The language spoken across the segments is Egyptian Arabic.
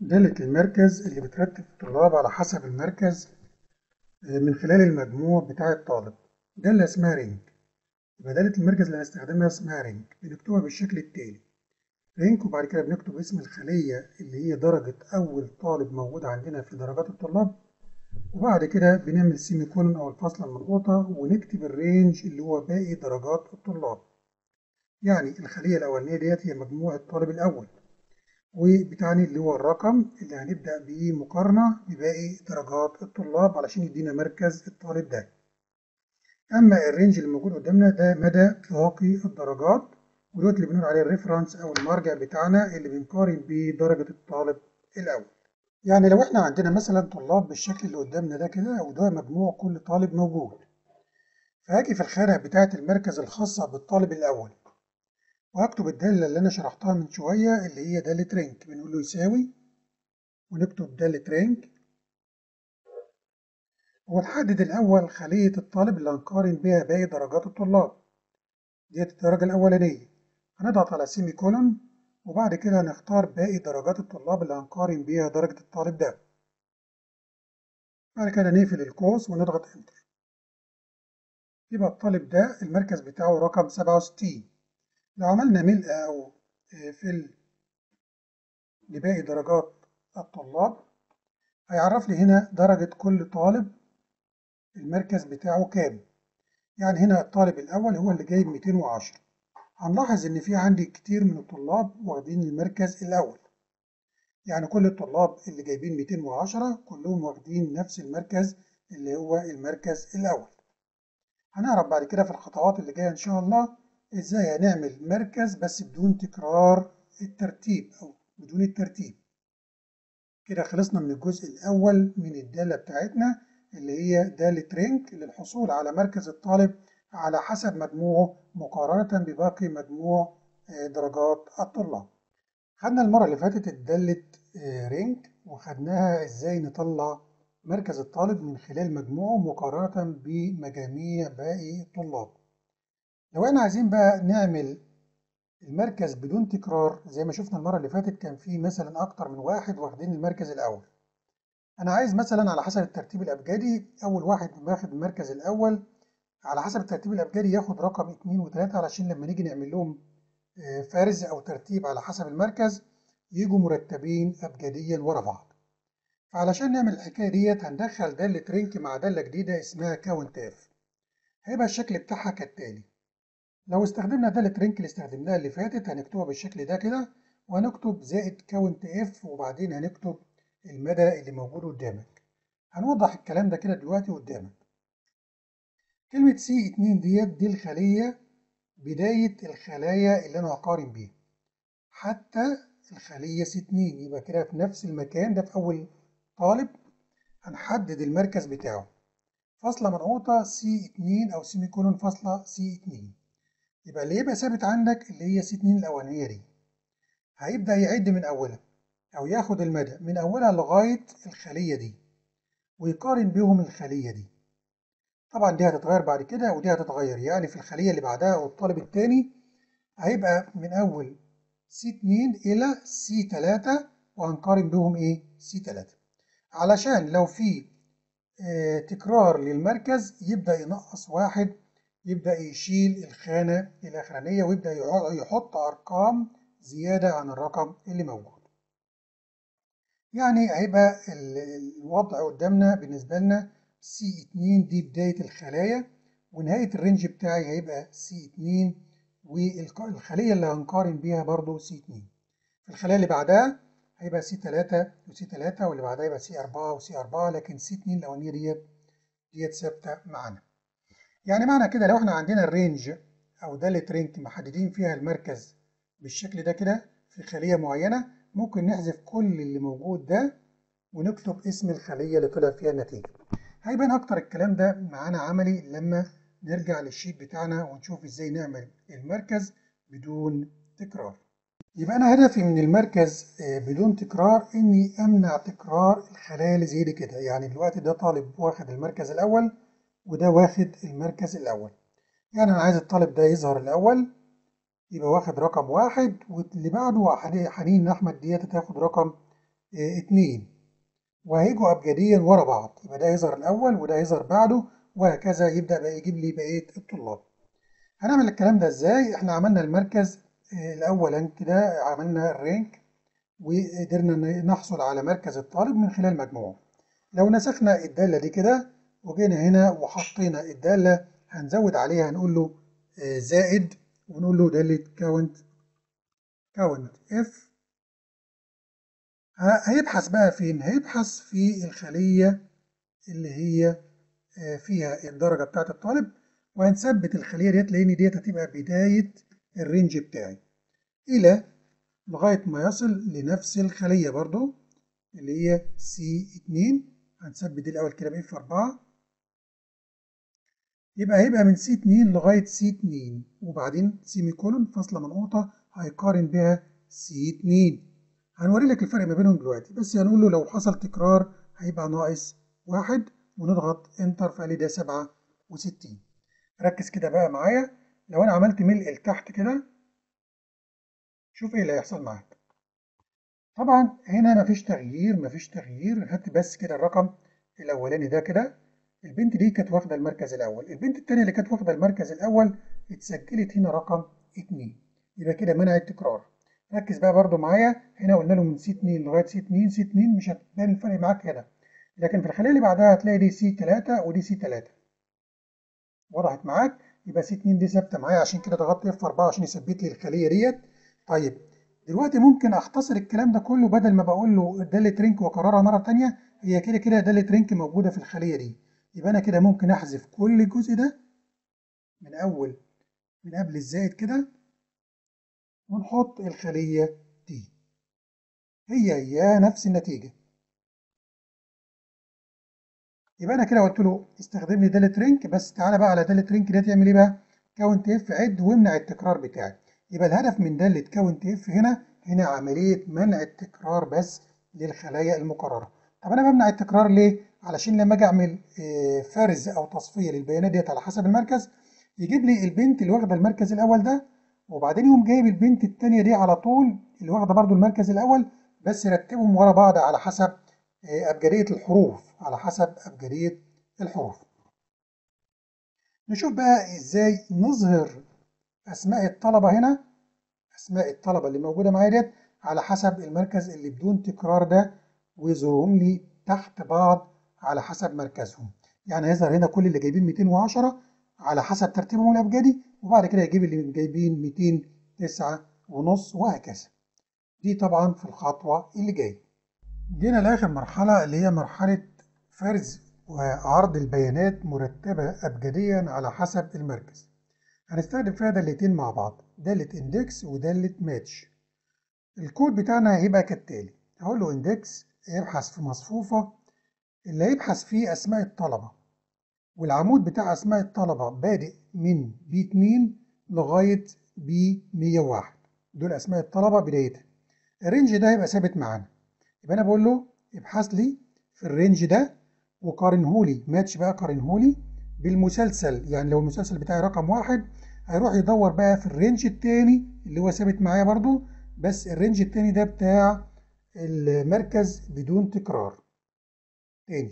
دالة المركز اللي بترتب الطلاب على حسب المركز من خلال المجموع بتاع الطالب دالة اسمها رينج يبقى دالة المركز اللي هنستخدمها اسمها رينج بنكتبها بالشكل التالي رينج وبعد كده بنكتب اسم الخلية اللي هي درجة أول طالب موجود عندنا في درجات الطلاب وبعد كده بنعمل سيمي كولون أو الفاصلة المنقوطة ونكتب الرينج اللي هو باقي درجات الطلاب يعني الخلية الأولانية ديت هي مجموع الطالب الأول وبتعني اللي هو الرقم اللي هنبدأ بيه مقارنة بباقي درجات الطلاب علشان يدينا مركز الطالب ده أما الرينج اللي موجود قدامنا ده مدى باقي الدرجات ودوت اللي بنقول عليه الريفرنس أو المرجع بتاعنا اللي بنقارن بيه درجة الطالب الأول يعني لو احنا عندنا مثلا طلاب بالشكل اللي قدامنا ده كده وده مجموع كل طالب موجود فهاجي في الخانة بتاعة المركز الخاصة بالطالب الأول وهكتب الدالة اللي أنا شرحتها من شوية اللي هي دالة رينج بنقول له يساوي ونكتب دالة رينج ونحدد الأول خلية الطالب اللي هنقارن بيها باقي درجات الطلاب ديت الدرجة الأولانية هنضغط على سيمي كولون وبعد كده هنختار باقي درجات الطلاب اللي هنقارن بيها درجة الطالب ده بعد كده نقفل القوس ونضغط انتر يبقى الطالب ده المركز بتاعه رقم سبعة وستين لو عملنا ملء أو فل لباقي درجات الطلاب هيعرف لي هنا درجة كل طالب المركز بتاعه كام يعني هنا الطالب الأول هو اللي جايب 210 هنلاحظ إن في عندي كتير من الطلاب واخدين المركز الأول يعني كل الطلاب اللي جايبين 210 كلهم واخدين نفس المركز اللي هو المركز الأول هنعرف بعد كده في الخطوات اللي جاية إن شاء الله إزاي هنعمل مركز بس بدون تكرار الترتيب أو بدون الترتيب كده خلصنا من الجزء الأول من الدالة بتاعتنا اللي هي دالة رينج للحصول على مركز الطالب على حسب مجموعه مقارنة بباقي مجموع درجات الطلاب خدنا المرة اللي فاتت الدالة رينج وخدناها ازاي نطلع مركز الطالب من خلال مجموعه مقارنة بمجاميع باقي الطلاب لو احنا عايزين بقى نعمل المركز بدون تكرار زي ما شفنا المرة اللي فاتت كان في مثلا أكتر من واحد واخدين المركز الأول أنا عايز مثلا على حسب الترتيب الأبجدي أول واحد واخد المركز الأول على حسب الترتيب الأبجدي ياخد رقم اتنين وتلاتة علشان لما نيجي نعمل لهم فرز أو ترتيب على حسب المركز يجوا مرتبين أبجديا ورا بعض فعلشان نعمل الحكاية ديت هندخل دالة رينك مع دالة جديدة اسمها كاونت اف هيبقى الشكل بتاعها كالتالي لو استخدمنا دالة رينك اللي استخدمناها اللي فاتت هنكتبها بالشكل ده كده وهنكتب زائد كاونت اف وبعدين هنكتب المدى اللي موجود قدامك هنوضح الكلام ده كده دلوقتي قدامك كلمة سي 2 ديت دي الخلية بداية الخلايا اللي أنا هقارن بيها حتى الخلية سي 2 يبقى كده في نفس المكان ده في أول طالب هنحدد المركز بتاعه فاصلة منقوطة سي 2 أو سيمي كولون فاصلة سي 2 يبقى اللي يبقى ثابت عندك اللي هي سي 2 الأولانية دي هيبدأ يعد من أولها أو ياخد المدى من أولها لغاية الخلية دي ويقارن بيهم الخلية دي طبعا دي هتتغير بعد كده ودي هتتغير يعني في الخلية اللي بعدها أو الطالب التاني هيبقى من أول سي 2 إلى سي 3 وهنقارن بيهم إيه؟ سي 3 علشان لو في اه تكرار للمركز يبدأ ينقص واحد يبدأ يشيل الخانة الأخرانية ويبدأ يحط أرقام زيادة عن الرقم اللي موجود يعني هيبقى الوضع قدامنا بالنسبة لنا سي 2 دي بداية الخلايا ونهاية الرينج بتاعي هيبقى سي 2 والخلية اللي هنقارن بيها برضو سي 2 في الخلية اللي بعدها هيبقى سي 3 وسي 3 واللي بعدها يبقى سي 4 وسي 4 لكن سي 2 الأولانية ديت ديت ثابتة معانا يعني معنى كده لو احنا عندنا الرينج أو دالة رينج محددين فيها المركز بالشكل ده كده في خلية معينة ممكن نحذف كل اللي موجود ده ونكتب اسم الخلية اللي طلع فيها النتيجة هيبان أكتر الكلام ده معانا عملي لما نرجع للشيت بتاعنا ونشوف ازاي نعمل المركز بدون تكرار يبقى أنا هدفي من المركز بدون تكرار إني أمنع تكرار الخلايا اللي زي دي كده يعني دلوقتي ده طالب واخد المركز الأول وده واخد المركز الأول يعني أنا عايز الطالب ده يظهر الأول يبقى واخد رقم واحد واللي بعده حنين أحمد ديت هتاخد رقم اه اتنين وهيجوا أبجديا ورا بعض يبقى ده يظهر الأول وده يظهر بعده وهكذا يبدأ بقى يجيب لي بقية الطلاب هنعمل الكلام ده ازاي احنا عملنا المركز اه الأولا كده عملنا الرانك وقدرنا نحصل على مركز الطالب من خلال مجموعه لو نسخنا الدالة دي كده وجينا هنا وحطينا الدالة هنزود عليها هنقول له اه زائد ونقول له دالة كاونت كاونت اف هيبحث بقى فين؟ هيبحث في الخلية اللي هي فيها الدرجة بتاعت الطالب وهنثبت الخلية ديت لأن ديت هتبقى بداية الرينج بتاعي إلى لغاية ما يصل لنفس الخلية برضو اللي هي سي 2 هنثبت دي الأول كده بإف 4 يبقى هيبقى من سي 2 لغاية سي 2 وبعدين سيمي كولون فاصلة منقوطة هيقارن بها سي 2 هنوري لك الفرق ما بينهم دلوقتي بس هنقول له لو حصل تكرار هيبقى ناقص واحد ونضغط انتر فقال لي ده سبعة وستين ركز كده بقى معايا لو انا عملت ملء لتحت كده شوف ايه اللي هيحصل معاك طبعا هنا مفيش تغيير مفيش تغيير هات بس كده الرقم الاولاني ده كده البنت دي كانت واخده المركز الاول البنت التانية اللي كانت واخده المركز الاول اتسجلت هنا رقم اتنين يبقى كده منع التكرار ركز بقى برضو معايا هنا قلنا له من سي 2 لغايه سي 2 سي 2 مش هتبان الفرق معاك كده لكن في الخليه اللي بعدها هتلاقي دي سي 3 ودي سي 3 وضحت معاك يبقى سي 2 دي ثابته معايا عشان كده ضغطت اف 4 عشان يثبت لي الخليه ديت طيب دلوقتي ممكن اختصر الكلام ده كله بدل ما بقول له داله رينك واكررها مره ثانيه هي كده كده داله رينك موجوده في الخليه دي يبقى انا كده ممكن احذف كل الجزء ده من اول من قبل الزائد كده ونحط الخلية دي هي هي نفس النتيجة يبقى أنا كده قلت له استخدم لي دالة رينك بس تعالى بقى على دالة رينك دي تعمل إيه بقى؟ كاونت اف عد وامنع التكرار بتاعي يبقى الهدف من دالة كاونت اف هنا هنا عملية منع التكرار بس للخلايا المكررة طب أنا بمنع التكرار ليه؟ علشان لما أجي أعمل فرز أو تصفية للبيانات ديت على حسب المركز يجيب لي البنت اللي واخدة المركز الأول ده وبعدين يقوم جايب البنت التانية دي على طول اللي واخدة برضو المركز الأول بس رتبهم ورا بعض على حسب أبجدية الحروف على حسب أبجدية الحروف نشوف بقى إزاي نظهر أسماء الطلبة هنا أسماء الطلبة اللي موجودة معايا ديت على حسب المركز اللي بدون تكرار ده ويظهرهم لي تحت بعض على حسب مركزهم يعني هيظهر هنا كل اللي جايبين 210 على حسب ترتيبهم الأبجدي وبعد كده يجيب اللي جايبين 209 ونص وهكذا دي طبعا في الخطوة اللي جاية جينا لآخر مرحلة اللي هي مرحلة فرز وعرض البيانات مرتبة أبجديا على حسب المركز هنستخدم فيها دالتين مع بعض دالة اندكس ودالة ماتش الكود بتاعنا هيبقى كالتالي هقول له اندكس يبحث في مصفوفة اللي هيبحث فيه أسماء الطلبة والعمود بتاع أسماء الطلبة بادئ من بي 2 لغاية بي 101 دول أسماء الطلبة بدايتها الرينج ده هيبقى ثابت معانا يبقى أنا بقول له ابحث لي في الرينج ده وقارنه لي ماتش بقى قارنه لي بالمسلسل يعني لو المسلسل بتاعي رقم واحد هيروح يدور بقى في الرينج التاني اللي هو ثابت معايا برضو بس الرينج التاني ده بتاع المركز بدون تكرار تاني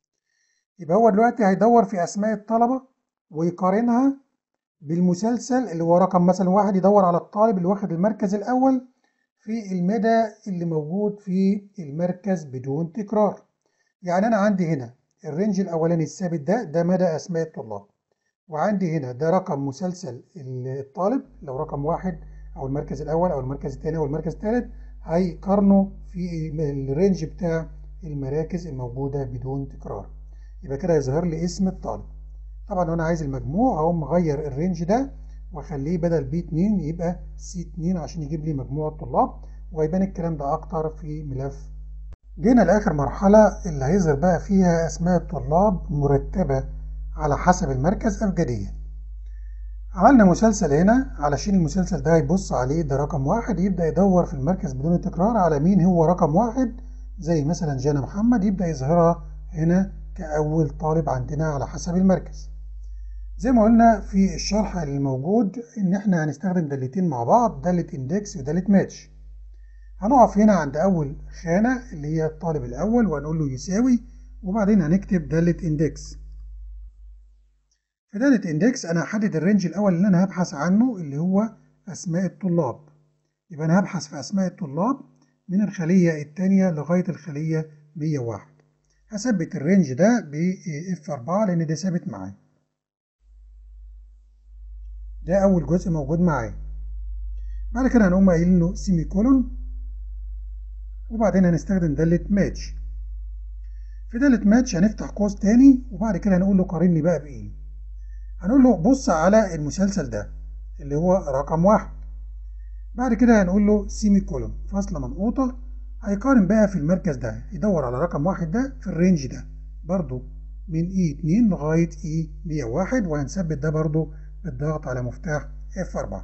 يبقى هو دلوقتي هيدور في أسماء الطلبة ويقارنها بالمسلسل اللي هو رقم مثلا واحد يدور على الطالب اللي واخد المركز الأول في المدى اللي موجود في المركز بدون تكرار يعني أنا عندي هنا الرينج الأولاني الثابت ده ده مدى أسماء الطلاب وعندي هنا ده رقم مسلسل الطالب لو رقم واحد أو المركز الأول أو المركز الثاني أو المركز الثالث هيقارنوا في الرينج بتاع المراكز الموجودة بدون تكرار يبقى كده يظهر لي اسم الطالب طبعا لو انا عايز المجموع هقوم مغير الرينج ده واخليه بدل بي 2 يبقى سي 2 عشان يجيب لي مجموع الطلاب وهيبان الكلام ده اكتر في ملف جينا لاخر مرحله اللي هيظهر بقى فيها اسماء الطلاب مرتبه على حسب المركز ابجديا عملنا مسلسل هنا علشان المسلسل ده يبص عليه ده رقم واحد يبدأ يدور في المركز بدون تكرار على مين هو رقم واحد زي مثلا جانا محمد يبدأ يظهرها هنا كأول طالب عندنا على حسب المركز زي ما قلنا في الشرح الموجود ان احنا هنستخدم دالتين مع بعض دالة اندكس ودالة ماتش هنقف هنا عند أول خانة اللي هي الطالب الأول وهنقول له يساوي وبعدين هنكتب دالة إندكس في دالة إندكس أنا هحدد الرينج الأول اللي أنا هبحث عنه اللي هو أسماء الطلاب يبقى أنا هبحث في أسماء الطلاب من الخلية الثانية لغاية الخلية 101 هثبت الرينج ده ب F4 لأن ده ثابت معايا ده أول جزء موجود معايا بعد كده هنقوم قايلين له سيمي كولون وبعدين هنستخدم دالة ماتش في دالة ماتش هنفتح قوس تاني وبعد كده هنقول له قارن لي بقى بإيه هنقول له بص على المسلسل ده اللي هو رقم واحد بعد كده هنقول له سيمي كولون فاصلة منقوطة هيقارن بقى في المركز ده يدور على رقم واحد ده في الرينج ده برضو من اي 2 لغاية اي 101 وهنثبت ده برضو بالضغط على مفتاح F4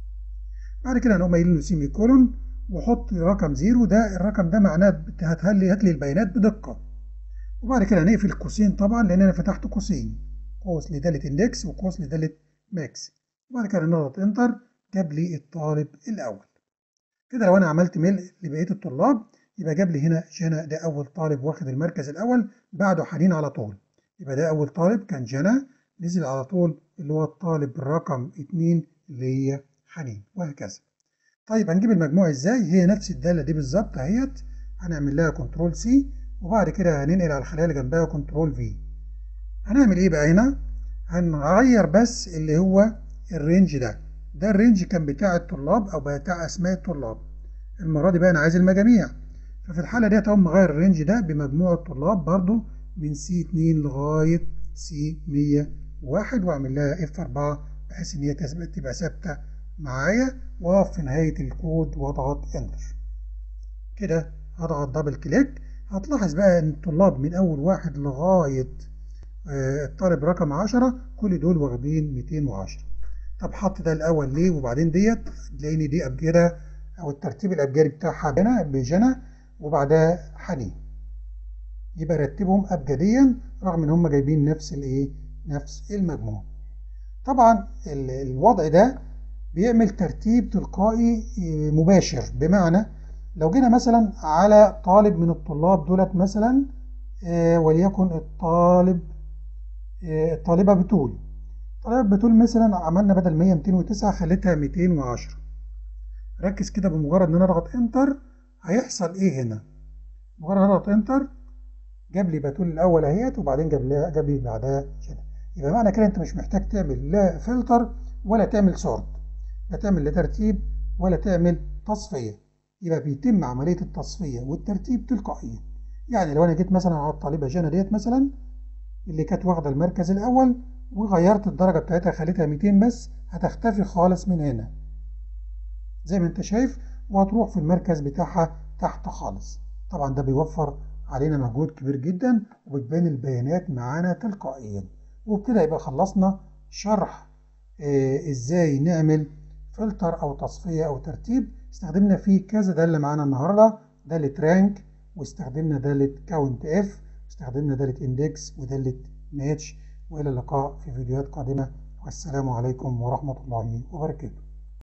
بعد كده هنقوم قايلين له سيمي كولون وحط رقم زيرو ده الرقم ده معناه هتهلي هات لي البيانات بدقة وبعد كده هنقفل قوسين طبعا لأن أنا فتحت قوسين قوس لدالة اندكس وقوس لدالة ماكس وبعد كده نضغط انتر جاب لي الطالب الأول كده لو أنا عملت ملء لبقية الطلاب يبقى جاب لي هنا جنى ده أول طالب واخد المركز الأول بعده حنين على طول يبقى ده أول طالب كان جنى نزل على طول اللي هو الطالب رقم اتنين اللي هي حنين وهكذا طيب هنجيب المجموع ازاي هي نفس الدالة دي بالظبط اهيت هنعمل لها كنترول سي وبعد كده هننقل على الخلايا اللي جنبها كنترول في هنعمل ايه بقى هنا هنغير بس اللي هو الرينج ده ده الرينج كان بتاع الطلاب او بتاع اسماء الطلاب المرة دي بقى انا عايز المجاميع ففي الحالة دي هقوم مغير الرينج ده بمجموع الطلاب برضو من سي 2 لغاية سي 101 واعمل لها اف 4 بحيث ان هي تبقى ثابتة معايا واقف في نهاية الكود واضغط انتر كده هضغط دبل كليك هتلاحظ بقى ان الطلاب من اول واحد لغاية آه الطالب رقم 10 كل دول واخدين 210 طب حط ده الاول ليه وبعدين ديت تلاقيني دي ابجدة او الترتيب الابجدي بتاعها هنا بجنى وبعدها حنين يبقى رتبهم ابجديا رغم ان هم جايبين نفس الايه نفس المجموع طبعا الوضع ده بيعمل ترتيب تلقائي مباشر بمعنى لو جينا مثلا على طالب من الطلاب دولت مثلا وليكن الطالب الطالبة بتول طالبة بتول مثلا عملنا بدل 100 209 خليتها 210 ركز كده بمجرد ان انا اضغط انتر هيحصل ايه هنا مجرد ان اضغط انتر جاب لي بتول الاول اهيت وبعدين جاب لي جاب لي بعدها كده يبقى معنى كده انت مش محتاج تعمل لا فلتر ولا تعمل سورت لا تعمل لا ترتيب ولا تعمل تصفية يبقى بيتم عملية التصفية والترتيب تلقائيا يعني لو أنا جيت مثلا على الطالبة جانا ديت مثلا اللي كانت واخدة المركز الأول وغيرت الدرجة بتاعتها خليتها 200 بس هتختفي خالص من هنا زي ما انت شايف وهتروح في المركز بتاعها تحت خالص طبعا ده بيوفر علينا مجهود كبير جدا وبتبان البيانات معانا تلقائيا وبكده يبقى خلصنا شرح آه ازاي نعمل فلتر او تصفية او ترتيب استخدمنا فيه كذا دالة معانا النهاردة دالة رانك واستخدمنا دالة كاونت اف واستخدمنا دالة اندكس ودالة ماتش والى اللقاء في فيديوهات قادمة والسلام عليكم ورحمة الله وبركاته